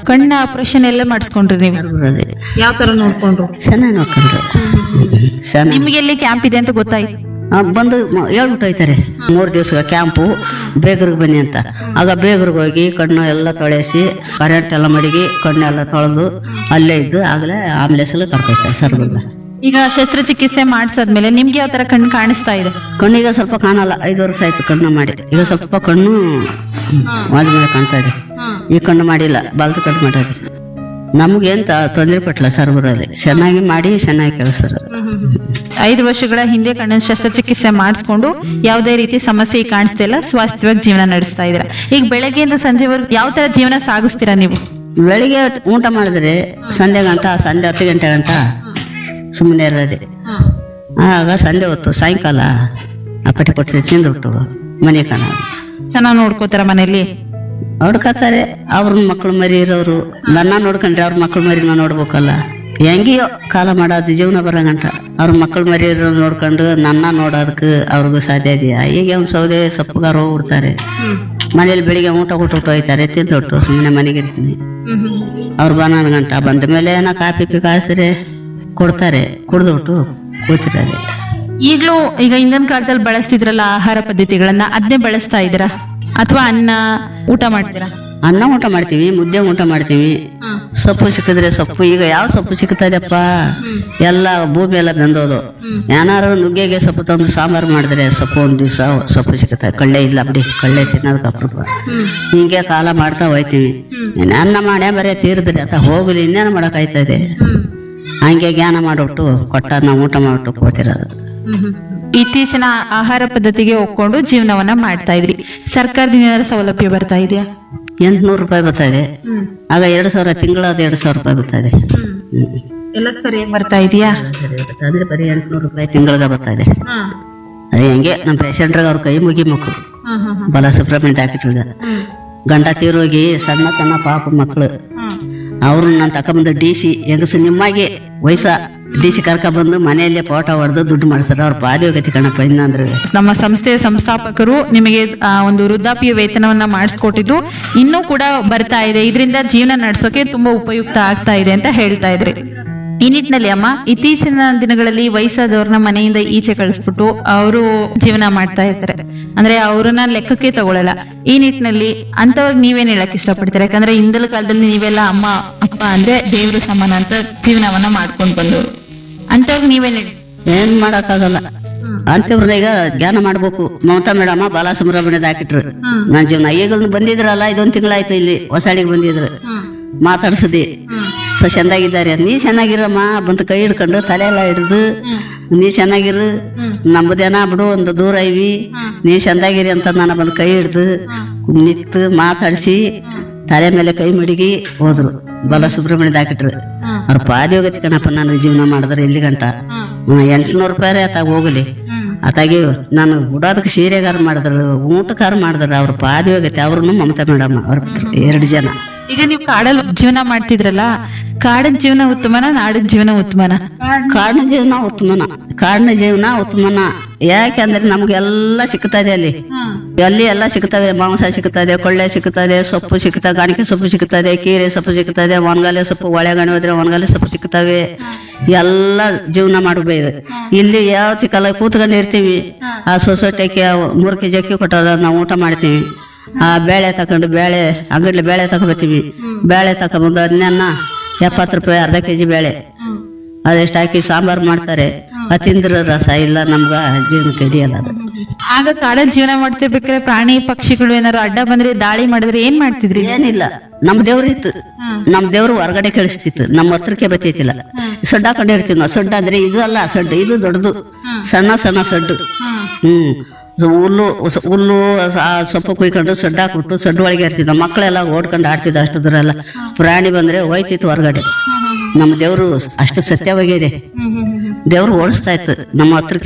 ಕಣ್ಣ ಆಪರೇಷನ್ ಎಲ್ಲ ಮಾಡಿಸ್ಕೊಂಡ್ರಿ ನೀವು ಸರ್ವರಲ್ಲಿ ಯಾವ ತರ ನೋಡ್ಕೊಂಡ್ರು ಚೆನ್ನಾಗಿ ನೋಡ್ಕೊಂಡ್ರು ಚೆನ್ನಾಗಿ ನಿಮ್ಗೆ ಎಲ್ಲಿ ಕ್ಯಾಂಪ್ ಇದೆ ಅಂತ ಗೊತ್ತಾಯ್ತು ಬಂದು ಮ- ಹೇಳ್ಬಿಟ್ಟು ಹೋಯ್ತಾರೆ ಮೂರು ದಿವಸ ಕ್ಯಾಂಪು ಬೇಗರಿಗೆ ಬನ್ನಿ ಅಂತ ಆಗ ಬೇಗರಿಗೆ ಹೋಗಿ ಕಣ್ಣು ಎಲ್ಲ ತೊಳೆಸಿ ಕರೆಂಟ್ ಎಲ್ಲ ಮಡಗಿ ಕಣ್ಣೆಲ್ಲ ತೊಳೆದು ಅಲ್ಲೇ ಇದ್ದು ಆಗಲೇ ಆಂಬ್ಲೆನ್ಸಲ್ಲಿ ಕರ್ಕೊಯ್ತಾರೆ ಸರ್ಗುರ್ಗ ಈಗ ಶಸ್ತ್ರಚಿಕಿತ್ಸೆ ಮಾಡಿಸಾದ್ಮೇಲೆ ನಿಮ್ಗೆ ಯಾವ ತರ ಕಣ್ಣು ಕಾಣಿಸ್ತಾ ಇದೆ ಕಣ್ಣಿಗೆ ಸ್ವಲ್ಪ ಕಾಣಲ್ಲ ಐದು ವರ್ಷ ಆಯ್ತು ಕಣ್ಣು ಮಾಡಿ ಈಗ ಸ್ವಲ್ಪ ಕಣ್ಣು ಮಾಜ್ ಮೇಲೆ ಕಾಣ್ತಾ ಇದೆ ಈ ಕಣ್ಣು ಮಾಡಿಲ್ಲ ಬಲ್ದು ಕಣ್ಣು ಮಾಡೋದು ನಮ್ಗೆ ಎಂತ ತೊಂದರೆ ಪಟ್ಟಲ್ಲ ಸರ್ವರಲ್ಲಿ ಚೆನ್ನಾಗಿ ಮಾಡಿ ಚೆನ್ನಾಗಿ ಕೆಲಸರು ಐದು ವರ್ಷಗಳ ಹಿಂದೆ ಕಣ್ಣಿನ ಶಸ್ತ್ರಚಿಕಿತ್ಸೆ ಮಾಡಿಸ್ಕೊಂಡು ಯಾವುದೇ ರೀತಿ ಸಮಸ್ಯೆ ಕಾಣಿಸ್ತಾ ಇಲ್ಲ ಸ್ವಾಸ್ಥ್ಯವಾಗಿ ಜೀವನ ನಡೆಸ್ತಾ ಇದ್ದೀರಾ ಈಗ ಬೆಳಗ್ಗೆಯಿಂದ ಸಂಜೆವರೆಗೂ ಯಾವ ತರ ಜೀವನ ಸಾಗಿಸ್ತೀರಾ ನೀವು ಬೆಳಿಗ್ಗೆ ಊಟ ಮಾಡಿದ್ರೆ ಸಂಜೆ ಗಂಟ ಸಂಜೆ ಹತ್ತು ಗಂಟೆ ಗಂಟ ಸುಮ್ಮನೆ ಇರೋದೆ ಆಗ ಸಂಜೆ ಹೊತ್ತು ಸಾಯಂಕಾಲ ಅಪ್ಪಟೆ ಕೊಟ್ಟರೆ ತಿಂದ್ಬಿಟ್ಟು ಮನೆ ಕಾಣ ಚೆನ್ನಾಗಿ ನೋಡ್ಕೋತಾರ ಮನೇಲಿ ನೋಡ್ಕೊತಾರೆ ಅವ್ರ ಮಕ್ಳು ಮರಿ ಇರೋರು ನನ್ನ ನೋಡ್ಕೊಂಡ್ರೆ ಅವ್ರ ಮಕ್ಳು ಮರಿನ ನೋಡ್ಬೇಕಲ್ಲ ಹೆಂಗಿಯೋ ಕಾಲ ಮಾಡೋದು ಜೀವನ ಬರೋಗಂಟ ಅವ್ರ ಮಕ್ಳು ಮರಿ ಇರೋ ನೋಡ್ಕೊಂಡು ನನ್ನ ನೋಡೋದಕ್ಕೆ ಅವ್ರಿಗೂ ಸಾಧ್ಯ ಇದೆಯಾ ಈಗ ಒಂದು ಸೌದೆ ಸೊಪ್ಪುಗಾರ ಹೋಗ್ಬಿಡ್ತಾರೆ ಮನೇಲಿ ಬೆಳಿಗ್ಗೆ ಊಟ ಕೊಟ್ಟು ಹೋಯ್ತಾರೆ ತಿಂದ್ಬಿಟ್ಟು ಸುಮ್ಮನೆ ಮನೆಗೆ ಇರ್ತೀನಿ ಅವ್ರು ಬನಾನ ಗಂಟ ಬಂದ ಮೇಲೆ ಏನೋ ಕಾಫಿ ಪಿ ಕಾಯಿಸಿದ್ರೆ ಕೊಡ್ತಾರೆ ಕುಡ್ದುಬಿಟ್ಟು ಕೂತಿರೋದೆ ಈಗಲೂ ಈಗ ಹಿಂದಿನ ಕಾಲದಲ್ಲಿ ಬಳಸ್ತಿದ್ರಲ್ಲ ಆಹಾರ ಪದ್ಧತಿಗಳನ್ನ ಅದನ್ನೇ ಬಳಸ್ತಾ ಇದ್ದೀರಾ ಅಥವಾ ಅನ್ನ ಊಟ ಮಾಡ್ತೀರಾ ಅನ್ನ ಊಟ ಮಾಡ್ತೀವಿ ಮುದ್ದೆ ಊಟ ಮಾಡ್ತೀವಿ ಸೊಪ್ಪು ಸಿಕ್ಕಿದ್ರೆ ಸೊಪ್ಪು ಈಗ ಯಾವ ಸೊಪ್ಪು ಸಿಗ್ತದಪ್ಪ ಎಲ್ಲ ಭೂಮಿ ಎಲ್ಲ ಬೆಂದೋದು ಏನಾರು ನುಗ್ಗೆಗೆ ಸೊಪ್ಪು ತಂದು ಸಾಂಬಾರು ಮಾಡಿದ್ರೆ ಸೊಪ್ಪು ಒಂದು ದಿವಸ ಸೊಪ್ಪು ಸಿಗುತ್ತೆ ಕಳ್ಳೆ ಇಲ್ಲ ಬಿಡಿ ಕಳ್ಳೆ ತಿನ್ನೋದಕ್ಕೆ ಅಪರೂಪ ಹಿಂಗೆ ಕಾಲ ಮಾಡ್ತಾ ಹೋಯ್ತೀವಿ ಇನ್ನು ಅನ್ನ ಮಾಡ್ಯಾ ಬರೀ ತೀರಿದ್ರೆ ಆತ ಹೋಗಲಿ ಇನ್ನೇನು ಮಾಡೋಕ್ಕಾಯ್ತದೆ ಹಂಗೆ ಜ್ಞಾನ ಮಾಡಿಬಿಟ್ಟು ಕೊಟ್ಟ ನಾವು ಊಟ ಮಾಡಿಬಿಟ್ಟು ಕೂತಿರೋದು ಇತ್ತೀಚಿನ ಆಹಾರ ಪದ್ಧತಿಗೆ ಒಪ್ಕೊಂಡು ಜೀವನವನ್ನ ಮಾಡ್ತಾ ಇದ್ರಿ ಸರ್ಕಾರದಿಂದ ಏನಾದ್ರು ಸೌಲಭ್ಯ ಬರ್ತಾ ಇದೆಯಾ ಎಂಟುನೂರು ರೂಪಾಯಿ ಬರ್ತಾ ಇದೆ ಆಗ ಎರಡು ಸಾವಿರ ತಿಂಗಳಾದ ಎರಡು ಸಾವಿರ ರೂಪಾಯಿ ಬರ್ತಾ ಇದೆ ಹ್ಮ್. ಎಲ್ಲ ಸರಿಯಾಗಿ ಬರ್ತಾ ಇದೆಯಾ ಅಂದ್ರೆ ಬರೀ ಎಂಟುನೂರು ರೂಪಾಯಿ ತಿಂಗಳಿಗೆ ಬರ್ತಾ ಇದೆ ಅದೇ ಹೆಂಗೆ ನಮ್ಮ ಪೇಷಂಟ್ರಿಗೆ ಅವ್ರ ಕೈ ಮುಗಿ ಮಕ್ಕಳು ಬಲ ಸುಬ್ರಹ್ಮಣ್ಯ ಡಾಕ್ಟ್ರಿಗೆ ಗಂಡ ತೀರೋಗಿ ಸಣ್ಣ ಸಣ್ಣ ಪಾಪ ಮಕ್ಕಳು ಅವ್ರು ನಾನು ತಕೊಂಬಂದು ಡಿ ಸಿ ಹೆಂಗಸು ನಿಮ್ಮಾಗೆ ವಯಸ್ಸ ಡಿ ಸಿ ಕರ್ಕೊಬಂದು ಮನೆಯಲ್ಲೇ ಫೋಟೋ ಹೊಡೆದು ದುಡ್ಡು ಮಾಡಿಸ್ತಾರೆ ಅವ್ರ ಪಾದೋಗತಿ ಕಣಪ್ಪ ಇನ್ನಂದ್ರೆ ನಮ್ಮ ಸಂಸ್ಥೆಯ ಸಂಸ್ಥಾಪಕರು ನಿಮಗೆ ಆ, ಒಂದು ವೃದ್ಧಾಪ್ಯ ವೇತನವನ್ನ ಮಾಡಿಸ್ಕೊಟ್ಟಿದ್ದು ಇನ್ನೂ ಕೂಡ ಬರ್ತಾ ಇದೆ ಇದರಿಂದ ಜೀವನ ನಡೆಸೋಕೆ ತುಂಬಾ ಉಪಯುಕ್ತ ಆಗ್ತಾ ಇದೆ ಅಂತ ಹೇಳ್ತಾ ಇದ್ರಿ ಈ ನಿಟ್ಟಿನಲ್ಲಿ ಅಮ್ಮ ಇತ್ತೀಚಿನ ದಿನಗಳಲ್ಲಿ ವಯಸ್ಸಾದವ್ರನ್ನ ಮನೆಯಿಂದ ಈಚೆ ಕಳಿಸ್ಬಿಟ್ಟು ಅವರು ಜೀವನ ಮಾಡ್ತಾ ಇರ್ತಾರೆ ಅಂದ್ರೆ ಅವ್ರನ್ನ ಲೆಕ್ಕಕ್ಕೆ ತಗೊಳಲ್ಲ ಈ ನಿಟ್ಟಿನಲ್ಲಿ ಅಂತವ್ರಿಗೆ ನೀವೇನ್ ಹೇಳಕ್ ಇಷ್ಟಪಡ್ತೀರಾ ಯಾಕಂದ್ರೆ ಹಿಂದಲ ಕಾಲದಲ್ಲಿ ನೀವೆಲ್ಲ ಅಮ್ಮ ಅಪ್ಪ ಅಂದ್ರೆ ದೇವ್ರ ಸಮಾನ ಅಂತ ಜೀವನವನ್ನ ಮಾಡ್ಕೊಂಡು ಬಂದವರು ಅಂತವ್ರಿಗೆ ನೀವೇನ್ ಹೇಳಿ ಏನ್ ಮಾಡಕ್ಕಾಗಲ್ಲ ಅಂತವ್ರನ್ನ ಈಗ ಜ್ಞಾನ ಮಾಡ್ಬೇಕು ಮಮತಾ ಮೇಡಮ್ಮ ಬಾಲಸುಬ್ರಹ್ಮಣ್ಯದ ಹಾಕಿಟ್ರು ನನ್ನ ಜೀವನ ಈಗ ಬಂದಿದ್ರಲ್ಲ ಇದೊಂದು ತಿಂಗಳಾಯ್ತು ಇಲ್ಲಿ ಹೊಸಾಡಿಗೆ ಬಂದಿದ್ರು ಮಾತಾಡ್ಸದಿ ಸೊ ಚೆನ್ನಾಗಿದ್ದಾರೆ ನೀ ಚೆನ್ನಾಗಿರಮ್ಮ ಬಂದು ಕೈ ಹಿಡ್ಕೊಂಡು ತಲೆ ಎಲ್ಲ ಹಿಡ್ದು ನೀ ಚೆನ್ನಾಗಿರು ನಮ್ಮದೇನ ಬಿಡು ಒಂದು ದೂರ ಇವಿ ನೀ ಚಂದಾಗಿರಿ ಅಂತ ನಾನು ಬಂದು ಕೈ ಹಿಡ್ದು ನಿಂತು ಮಾತಾಡಿಸಿ ತಲೆ ಮೇಲೆ ಕೈ ಮಡಗಿ ಹೋದ್ರು ಬಲ ಸುಬ್ರಹ್ಮಣ್ಯದ ಹಾಕಿಟ್ರು ಅವ್ರ ಪಾದಯೋಗತಿ ಕಣಪ್ಪ ನಾನು ಜೀವನ ಮಾಡಿದ್ರೆ ಇಲ್ಲಿ ಗಂಟ ಎಂಟ್ನೂರು ರೂಪಾಯಿ ಆತಾಗ ಹೋಗಲಿ ಆತಾಗಿ ನಾನು ಬಿಡೋದಕ್ಕೆ ಸೀರೆಗಾರ ಮಾಡಿದ್ರು ಊಟಕಾರ ಮಾಡಿದ್ರು ಅವ್ರ ಪಾದಯೋಗತಿ ಅವ್ರನ್ನು ಮಮತಾ ಮೇಡಮ್ ಅವ್ರ ಎರಡು ಜನ ಈಗ ನೀವು ಕಾಡಲ್ಲಿ ಜೀವನ ಮಾಡ್ತಿದ್ರಲ್ಲ ಕಾಡಿನ ಜೀವನ ಉತ್ತಮನ ನಾಡಿನ ಜೀವನ ಉತ್ತಮನ ಕಾಡಿನ ಜೀವನ ಉತ್ತಮನ ಕಾಡಿನ ಜೀವನ ಉತ್ತಮನ ಯಾಕೆಂದ್ರೆ ನಮ್ಗೆಲ್ಲ ಸಿಗ್ತದೆ ಅಲ್ಲಿ ಅಲ್ಲಿ ಎಲ್ಲ ಸಿಗ್ತವೆ ಮಾಂಸ ಸಿಗ್ತದೆ ಕೊಳ್ಳೆ ಸಿಗ್ತದೆ ಸೊಪ್ಪು ಸಿಗ್ತದೆ ಗಾಣಿಕೆ ಸೊಪ್ಪು ಸಿಗ್ತದೆ ಕೀರೆ ಸೊಪ್ಪು ಸಿಗ್ತದೆ ಒಣಗಾಲೆ ಸೊಪ್ಪು ಒಳೆಗಣಿ ಹೋದ್ರೆ ಒಣಗಾಲೆ ಸೊಪ್ಪು ಸಿಗ್ತವೆ ಎಲ್ಲ ಜೀವನ ಮಾಡಬೇಕು ಇಲ್ಲಿ ಯಾವ ಸಿಕ್ಕಲ್ಲ ಕೂತ್ಕೊಂಡು ಇರ್ತೀವಿ ಆ ಸೊಸೈಟಿಗೆ ಮೂರು ಕೆ ಜಿ ಅಕ್ಕಿ ಕೊಟ್ಟಾರ ನಾವು ಊಟ ಮಾಡ್ತೀವಿ ಆ ಬೇಳೆ ತಕೊಂಡು ಬೇಳೆ ಅಂಗಡ್ಲಿ ಬೇಳೆ ತಗೊಬತ್ತೀವಿ ಬೇಳೆ ತಗೊಂಬಂದು ಅದನ್ನ ಎಪ್ಪತ್ತು ರೂಪಾಯಿ ಅರ್ಧ ಕೆ ಜಿ ಬೇಳೆ ಅದೆಷ್ಟು ಹಾಕಿ ಸಾಂಬಾರು ಮಾಡ್ತಾರೆ ಅದು ತಿಂದ್ರೆ ರಸ ಇಲ್ಲ ನಮ್ಗೆ ಜೀವನಕ್ಕೆ ಹಿಡಿಯಲ್ಲ ಅದು ಆಗ ಕಾಡಲ್ಲಿ ಜೀವನ ಮಾಡ್ತಿರ್ಬೇಕಾದ್ರೆ ಪ್ರಾಣಿ ಪಕ್ಷಿಗಳು ಏನಾದ್ರು ಅಡ್ಡ ಬಂದ್ರೆ ದಾಳಿ ಮಾಡಿದ್ರೆ ಏನ್ ಮಾಡ್ತಿದ್ರಿ ಏನಿಲ್ಲ ನಮ್ಮ ದೇವ್ರು ಇತ್ತು ನಮ್ಮ ದೇವ್ರು ಹೊರಗಡೆ ಕಳಿಸ್ತಿತ್ತು ನಮ್ಮ ಹತ್ರಕ್ಕೆ ಬತ್ತಿತ್ತಿಲ್ಲ ಸೊಡ್ಡು ಹಾಕೊಂಡಿರ್ತೀವಿ ನಾವು ಸೊಡ್ಡು ಅಂದ್ರೆ ಇದು ಅಲ್ಲ ಸೊಡ್ಡು ಇದು ದೊಡ್ಡದು ಸಣ್ಣ ಸಣ್ಣ ಸೊಡ್ಡು ಹ್ಮ್ ಸೊ ಹುಲ್ಲು ಸ- ಹುಲ್ಲು ಸ- ಆ ಸೊಪ್ಪು ಕುಯ್ಕೊಂಡು ಸೊಡ್ಡು ಹಾಕ್ಬಿಟ್ಟು ಸೊಡ್ಡು ಒಳಗೆ ಇರ್ತಿದ್ವಿ ನಮ್ಮ ಮಕ್ಕಳೆಲ್ಲ ಓಡ್ಕೊಂಡು ಆಡ್ತಿದ್ವು ಅಷ್ಟು ದೂರ ಎಲ್ಲ ಪ್ರಾಣಿ ಬಂದ್ರೆ ಹೋಯ್ತಿತ್ತು ಹೊರಗಡೆ ನಮ್ಮ ದೇವ್ರು ಅಷ್ಟು ಸತ್ಯವಾಗಿದೆ ದೇವ್ರು ಓಡಿಸ್ತಾ ಇತ್ತು ನಮ್ಮ ಹತ್ರಕ್ಕೆ